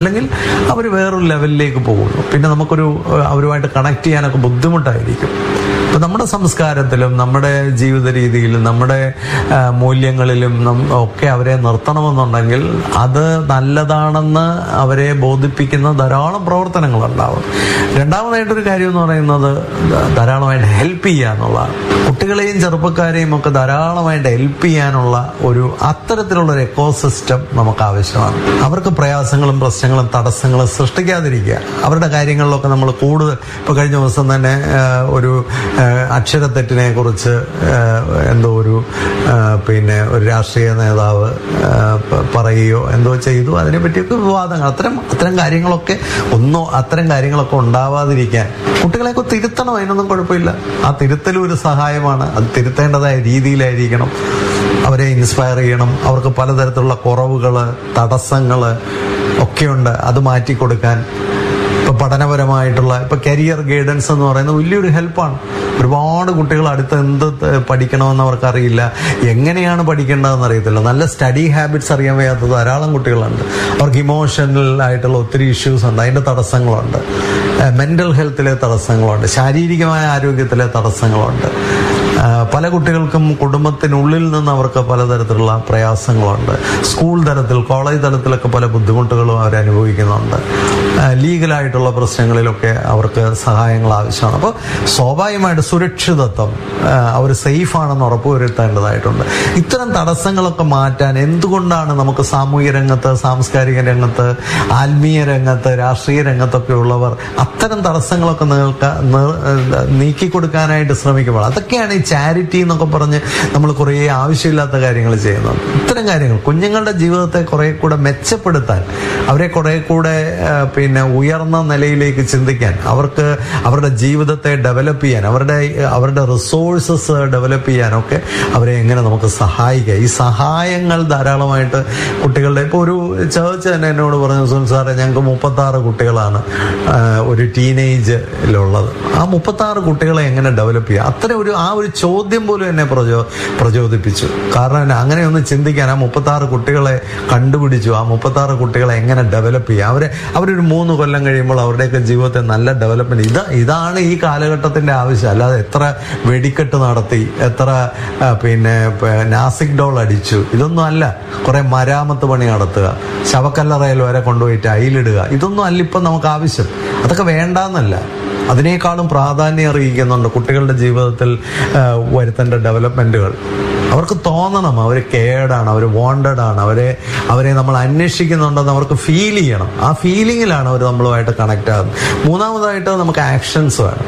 അല്ലെങ്കിൽ അവർ വേറൊരു ലെവലിലേക്ക് പോകുന്നു പിന്നെ നമുക്കൊരു ഏഹ്, അവരുമായിട്ട് കണക്ട് ചെയ്യാനൊക്കെ ബുദ്ധിമുട്ടായിരിക്കും അപ്പൊ നമ്മുടെ സംസ്കാരത്തിലും നമ്മുടെ ജീവിത രീതിയിലും നമ്മുടെ ആ, മൂല്യങ്ങളിലും നം- ഒക്കെ അവരെ നിർത്തണമെന്നുണ്ടെങ്കിൽ അത് നല്ലതാണെന്ന് അവരെ ബോധിപ്പിക്കുന്ന ധാരാളം പ്രവർത്തനങ്ങൾ ഉണ്ടാവും രണ്ടാമതായിട്ടൊരു കാര്യം എന്ന് പറയുന്നത് ധ- ധാരാളമായിട്ട് ഹെൽപ്പ് ചെയ്യുക എന്നുള്ളതാണ് കുട്ടികളെയും ചെറുപ്പക്കാരെയും ഒക്കെ ധാരാളമായിട്ട് ഹെൽപ്പ് ചെയ്യാനുള്ള ഒരു അത്തരത്തിലുള്ള ഒരു എക്കോസിസ്റ്റം നമുക്ക് ആവശ്യമാണ് അവർക്ക് പ്രയാസങ്ങളും പ്രശ്നങ്ങളും തടസ്സങ്ങളും സൃഷ്ടിക്കാതിരിക്കുക അവരുടെ കാര്യങ്ങളിലൊക്കെ നമ്മൾ കൂടുതൽ ഇപ്പൊ കഴിഞ്ഞ ദിവസം തന്നെ ആ, ഒരു ആ, അക്ഷരത്തെറ്റിനെ കുറിച്ച് ആ, എന്തോ ഒരു ആ, പിന്നെ ഒരു രാഷ്ട്രീയ നേതാവ് ആ, പ- പറയുകയോ എന്തോ ചെയ്തു അതിനെപ്പറ്റിയൊക്കെ വിവാദങ്ങൾ അത്തരം അത്തരം കാര്യങ്ങളൊക്കെ ഒന്നോ അത്തരം കാര്യങ്ങളൊക്കെ ഉണ്ടാവാതിരിക്കാൻ കുട്ടികളെയൊക്കെ തിരുത്തണം അതിനൊന്നും കുഴപ്പമില്ല ആ തിരുത്തലും ഒരു സഹായമാണ് അത് തിരുത്തേണ്ടതായ രീതിയിലായിരിക്കണം അവരെ ഇൻസ്പയർ ചെയ്യണം അവർക്ക് പലതരത്തിലുള്ള കുറവുകള് തടസ്സങ്ങള് ഒക്കെയുണ്ട് അത് മാറ്റി കൊടുക്കാൻ ഇപ്പൊ പഠനപരമായിട്ടുള്ള ഇപ്പൊ കരിയർ ഗൈഡൻസ് എന്ന് പറയുന്നത് വലിയൊരു ഹെൽപ്പാണ് ഒരുപാട് കുട്ടികൾ അടുത്ത് എന്ത് ത- പഠിക്കണമെന്ന് അവർക്കറിയില്ല എങ്ങനെയാണ് പഠിക്കേണ്ടതെന്ന് അറിയത്തില്ല നല്ല സ്റ്റഡി ഹാബിറ്റ്സ് അറിയാൻ വയ്യാത്ത ധാരാളം കുട്ടികളുണ്ട് അവർക്ക് ഇമോഷണൽ ആയിട്ടുള്ള ഒത്തിരി ഇഷ്യൂസ് ഉണ്ട് അതിന്റെ തടസ്സങ്ങളുണ്ട് മെന്റൽ ഹെൽത്തിലെ തടസ്സങ്ങളുണ്ട് ശാരീരികമായ ആരോഗ്യത്തിലെ തടസ്സങ്ങളുണ്ട് ആ, പല കുട്ടികൾക്കും കുടുംബത്തിനുള്ളിൽ നിന്ന് അവർക്ക് പലതരത്തിലുള്ള പ്രയാസങ്ങളുണ്ട് സ്കൂൾ തലത്തിൽ കോളേജ് തലത്തിലൊക്കെ പല ബുദ്ധിമുട്ടുകളും അവർ അനുഭവിക്കുന്നുണ്ട് ആ, ലീഗലായിട്ടുള്ള പ്രശ്നങ്ങളിലൊക്കെ അവർക്ക് സഹായങ്ങൾ ആവശ്യമാണ് അപ്പോൾ സ്വാഭാവികമായിട്ട് സുരക്ഷിതത്വം ആ, അവർ സേഫ് ആണെന്ന് ഉറപ്പുവരുത്തേണ്ടതായിട്ടുണ്ട് ഇത്തരം തടസ്സങ്ങളൊക്കെ മാറ്റാൻ എന്തുകൊണ്ടാണ് നമുക്ക് സാമൂഹിക രംഗത്ത് സാംസ്കാരിക രംഗത്ത് ആത്മീയ രംഗത്ത് രാഷ്ട്രീയ രംഗത്തൊക്കെ ഉള്ളവർ അത്തരം തടസ്സങ്ങളൊക്കെ നീക്ക നീ- നീക്കി കൊടുക്കാനായിട്ട് ശ്രമിക്കുമ്പോൾ അതൊക്കെയാണ് ഈ ചാരിറ്റി എന്നൊക്കെ പറഞ്ഞ് നമ്മൾ കുറേ ആവശ്യമില്ലാത്ത കാര്യങ്ങൾ ചെയ്യുന്നത് ഇത്തരം കാര്യങ്ങൾ കുഞ്ഞുങ്ങളുടെ ജീവിതത്തെ കുറെ കൂടെ മെച്ചപ്പെടുത്താൻ അവരെ കുറെ കൂടെ ആ, പിന്നെ ഉയർന്ന നിലയിലേക്ക് ചിന്തിക്കാൻ അവർക്ക് അവരുടെ ജീവിതത്തെ ഡെവലപ്പ് ചെയ്യാൻ അവരുടെ അവരുടെ റിസോഴ്സസ് ഡെവലപ്പ് ചെയ്യാനൊക്കെ അവരെ എങ്ങനെ നമുക്ക് സഹായിക്കാം ഈ സഹായങ്ങൾ ധാരാളമായിട്ട് കുട്ടികളുടെ ഇപ്പോൾ ഒരു ചേർച്ച് തന്നെ എന്നോട് പറഞ്ഞു സുനിൽ സാറേ ഞങ്ങൾക്ക് മുപ്പത്തി ആറ് കുട്ടികളാണ് ആ, ഒരു ടീനേജിലുള്ളത് ആ മുപ്പത്തി ആറ് കുട്ടികളെ എങ്ങനെ ഡെവലപ്പ് ചെയ്യുക അത്ര ഒരു ആ ഒരു ചോദ്യം പോലും എന്നെ പ്രചോ പ്രചോദിപ്പിച്ചു കാരണം എന്നാ, അങ്ങനെ ഒന്ന് ചിന്തിക്കാൻ ആ മുപ്പത്തി ആറ് കുട്ടികളെ കണ്ടുപിടിച്ചു ആ മുപ്പത്തി ആറ് കുട്ടികളെ എങ്ങനെ ഡെവലപ്പ് ചെയ്യുക അവരെ അവരൊരു മൂന്ന് കൊല്ലം കഴിയുമ്പോൾ അവരുടെയൊക്കെ ജീവിതത്തെ നല്ല ഡെവലപ്മെന്റ് ഇത് ഇതാണ് ഈ കാലഘട്ടത്തിന്റെ ആവശ്യം അല്ലാതെ എത്ര വെടിക്കെട്ട് നടത്തി എത്ര ആ, പിന്നെ പ- നാസിക് ഡോൾ അടിച്ചു ഇതൊന്നും അല്ല കുറെ മരാമത്ത് പണി നടത്തുക ശവക്കല്ലറയിൽ വരെ കൊണ്ടുപോയി ടൈലിടുക ഇതൊന്നും അല്ല ഇപ്പം നമുക്ക് ആവശ്യം അതൊക്കെ വേണ്ടാന്നല്ല അതിനേക്കാളും പ്രാധാന്യം അറിയിക്കുന്നുണ്ട് കുട്ടികളുടെ ജീവിതത്തിൽ ആ, വരുത്തേണ്ട ഡെവലപ്മെന്റുകൾ അവർക്ക് തോന്നണം അവർ കേടാണ് അവർ വോണ്ടഡ് ആണ് അവരെ അവരെ നമ്മൾ അന്വേഷിക്കുന്നുണ്ടെന്ന് അവർക്ക് ഫീൽ ചെയ്യണം ആ ഫീലിങ്ങിലാണ് അവർ നമ്മളുമായിട്ട് കണക്ട് ആകുന്നത് മൂന്നാമതായിട്ട് നമുക്ക് ആക്ഷൻസ് വേണം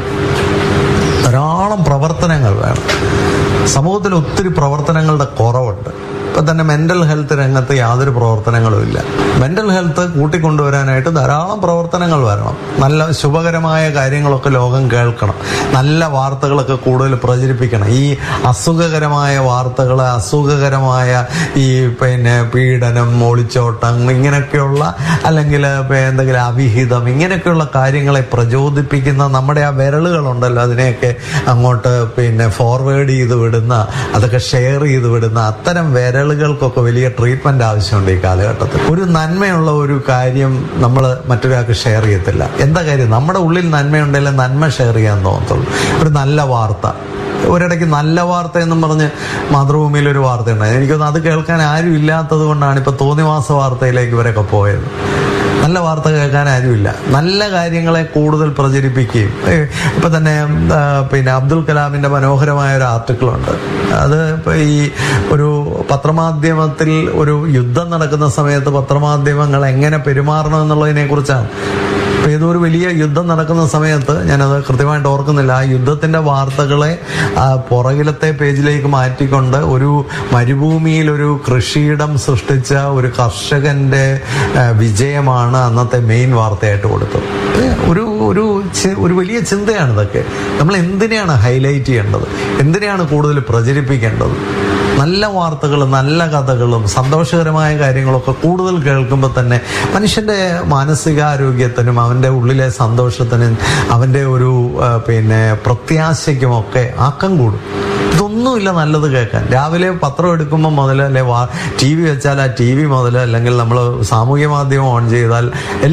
ധാരാളം പ്രവർത്തനങ്ങൾ വേണം സമൂഹത്തിൽ ഒത്തിരി പ്രവർത്തനങ്ങളുടെ കുറവുണ്ട് ഇപ്പൊ തന്നെ മെന്റൽ ഹെൽത്ത് രംഗത്ത് യാതൊരു പ്രവർത്തനങ്ങളും ഇല്ല മെന്റൽ ഹെൽത്ത് കൂട്ടിക്കൊണ്ടുവരാനായിട്ട് ധാരാളം പ്രവർത്തനങ്ങൾ വരണം നല്ല ശുഭകരമായ കാര്യങ്ങളൊക്കെ ലോകം കേൾക്കണം നല്ല വാർത്തകളൊക്കെ കൂടുതൽ പ്രചരിപ്പിക്കണം ഈ അസുഖകരമായ വാർത്തകൾ അസുഖകരമായ ഈ പിന്നെ പീഡനം ഒളിച്ചോട്ടം ഇങ്ങനെയൊക്കെയുള്ള അല്ലെങ്കിൽ ഇപ്പൊ എന്തെങ്കിലും അവിഹിതം ഇങ്ങനെയൊക്കെയുള്ള കാര്യങ്ങളെ പ്രചോദിപ്പിക്കുന്ന നമ്മുടെ ആ വിരലുകളുണ്ടല്ലോ അതിനെയൊക്കെ അങ്ങോട്ട് പിന്നെ ഫോർവേഡ് ചെയ്ത് വിടുന്ന അതൊക്കെ ഷെയർ ചെയ്ത് വിടുന്ന അത്തരം വിരലുകൾക്കൊക്കെ വലിയ ട്രീറ്റ്മെന്റ് ആവശ്യമുണ്ട് ഈ കാലഘട്ടത്തിൽ ഒരു നന്മയുള്ള ഒരു കാര്യം നമ്മൾ മറ്റൊരാൾക്ക് ഷെയർ ചെയ്യത്തില്ല എന്താ കാര്യം നമ്മുടെ ഉള്ളിൽ നന്മയുണ്ടെങ്കിൽ നന്മ ഷെയർ ചെയ്യാൻ തോന്നത്തുള്ളൂ ഒരു നല്ല വാർത്ത ഒരിടയ്ക്ക് നല്ല വാർത്ത എന്നും പറഞ്ഞ് മാതൃഭൂമിയിൽ ഒരു വാർത്ത ഉണ്ടായി എനിക്കൊന്ന് അത് കേൾക്കാൻ ആരും ഇല്ലാത്തത് കൊണ്ടാണ് ഇപ്പൊ തോന്നിവാസ വാർത്തയിലേക്ക് ഇവരൊക്കെ പോയത് നല്ല വാർത്ത കേൾക്കാൻ ആരുമില്ല നല്ല കാര്യങ്ങളെ കൂടുതൽ പ്രചരിപ്പിക്കുകയും ഏ, ഇപ്പൊ തന്നെ ആ, പിന്നെ അബ്ദുൽ കലാമിന്റെ മനോഹരമായ ഒരു ആർട്ടിക്കിളുണ്ട് അത് ഇപ്പൊ ഈ ഒരു പത്രമാധ്യമത്തിൽ ഒരു യുദ്ധം നടക്കുന്ന സമയത്ത് പത്രമാധ്യമങ്ങൾ എങ്ങനെ പെരുമാറണം എന്നുള്ളതിനെ കുറിച്ചാണ് അപ്പൊ ഏതോ ഒരു വലിയ യുദ്ധം നടക്കുന്ന സമയത്ത് ഞാനത് കൃത്യമായിട്ട് ഓർക്കുന്നില്ല ആ യുദ്ധത്തിന്റെ വാർത്തകളെ ആ പുറകിലത്തെ പേജിലേക്ക് മാറ്റിക്കൊണ്ട് ഒരു മരുഭൂമിയിൽ ഒരു കൃഷിയിടം സൃഷ്ടിച്ച ഒരു കർഷകന്റെ ആ, വിജയമാണ് അന്നത്തെ മെയിൻ വാർത്തയായിട്ട് കൊടുത്തത് ഏ, ഒരു ഒരു ചി- ഒരു വലിയ ചിന്തയാണ് ഇതൊക്കെ നമ്മൾ എന്തിനെയാണ് ഹൈലൈറ്റ് ചെയ്യേണ്ടത് എന്തിനെയാണ് കൂടുതൽ പ്രചരിപ്പിക്കേണ്ടത് നല്ല വാർത്തകളും നല്ല കഥകളും സന്തോഷകരമായ കാര്യങ്ങളൊക്കെ കൂടുതൽ കേൾക്കുമ്പോൾ തന്നെ മനുഷ്യന്റെ മാനസികാരോഗ്യത്തിനും അവന്റെ ഉള്ളിലെ സന്തോഷത്തിനും അവന്റെ ഒരു ആ, പിന്നെ പ്രത്യാശയ്ക്കുമൊക്കെ ആക്കം കൂടും ഇത് ഇതൊന്നുമില്ല നല്ലത് കേൾക്കാൻ രാവിലെ പത്രം എടുക്കുമ്പോൾ മുതൽ അല്ലെ ടി വി വെച്ചാൽ ആ ടി വി മുതൽ അല്ലെങ്കിൽ നമ്മൾ സാമൂഹ്യ മാധ്യമം ഓൺ ചെയ്താൽ